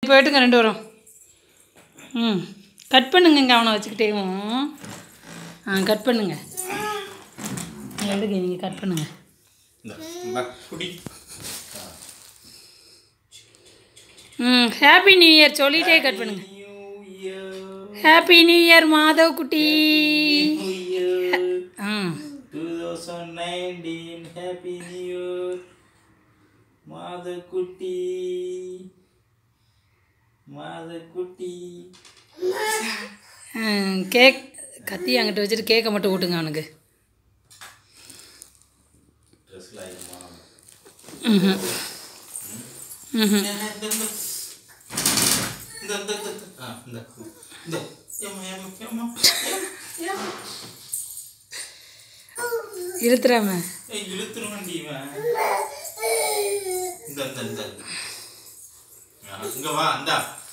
போயிட்டுங்க ரெண்டு வரும் ம் கட் பண்ணுங்கங்க அவனை வச்சுக்கிட்டேவும் ஆ கட் பண்ணுங்க எடுங்க நீங்கள் கட் பண்ணுங்க இந்த இந்தா, குடி ம் ஹாப்பி நியூ இயர் சொல்லிட்டே கட் பண்ணுங்க new year happy new year Madhav குட்டி நியூ இயர் ம் two thousand nineteen happy new year மாதக்குட்டி மாதக்குட்டி ம், கேக் கத்தி அங்கிட்ட வச்சுட்டு கேக்கை மட்டும் ஊட்டுங்க அவனுக்கு ட்ரெஸ்ல ஆயிருமா ம்ஹும். ம்ஹும். இந்த இந்த இந்த ஆ இந்த இந்த ஏம்மா ஏம்மா ஏம்மா ஏம்மா இழுத்துறாம ஏய் இழுத்துருவண்டி இவன் இந்த இந்த இந்த ஆ, இங்க வா இந்தா